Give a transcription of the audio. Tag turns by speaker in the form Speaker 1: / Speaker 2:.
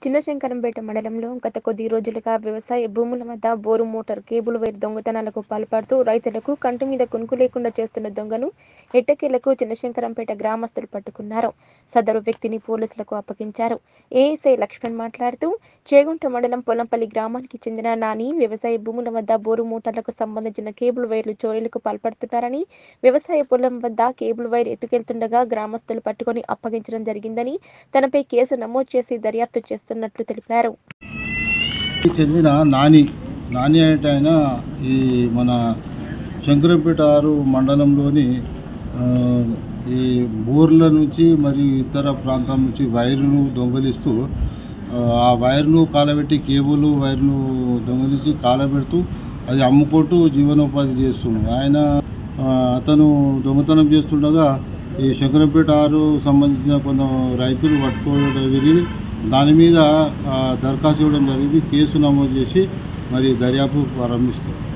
Speaker 1: చిన్నశంకరంపేట మండలంలో గత కొద్ది రోజులుగా వ్యవసాయ భూముల వద్ద బోరు మోటార్ కేబుల్ వైర్ దొంగతనాలకు పాల్పడుతూ రైతులకు కంటి మీద కునుకు లేకుండా చేస్తున్న దొంగను ఎట్టకేలకు చిన్నశంకరంపేట గ్రామస్తులు పట్టుకున్నారు సదరు వ్యక్తిని పోలీసులకు అప్పగించారు ఏఎస్ఐ లక్ష్మణ్ మాట్లాడుతూ చేగుంట మండలం పొలంపల్లి గ్రామానికి చెందిన నాని వ్యవసాయ భూముల వద్ద బోరు మోటార్లకు సంబంధించిన కేబుల్ వైర్లు చోరీలకు పాల్పడుతున్నారని వ్యవసాయ పొలం వద్ద కేబుల్ వైర్ ఎత్తుకెళ్తుండగా గ్రామస్తులు పట్టుకొని అప్పగించడం జరిగిందని తనపై కేసు నమోదు చేసి దర్యాప్తు చేస్తున్నట్లు తెలిపారు
Speaker 2: చెందిన నాని నాని అంటే ఆయన ఈ మన శంకరంపేట ఆరు మండలంలోని ఆ, ఈ బోర్ల నుంచి మరియు ఇతర ప్రాంతాల నుంచి వైరును దొంగలిస్తూ ఆ, ఆ వైర్ను కాలబెట్టి కేబుల్ వైర్ను దొంగలించి కాలబెడుతూ అది అమ్ముకుంటూ జీవనోపాధి చేస్తున్నాడు ఆయన ఆ, అతను దొంగతనం చేస్తుండగా ఈ శంకరంపేట ఆరు సంబంధించిన కొంత రైతులు పట్టుకోవడం జరిగింది దాని మీద ఆ, దరఖాస్తు ఇవ్వడం జరిగింది కేసు నమోదు చేసి మరి దర్యాప్తు ప్రారంభిస్తారు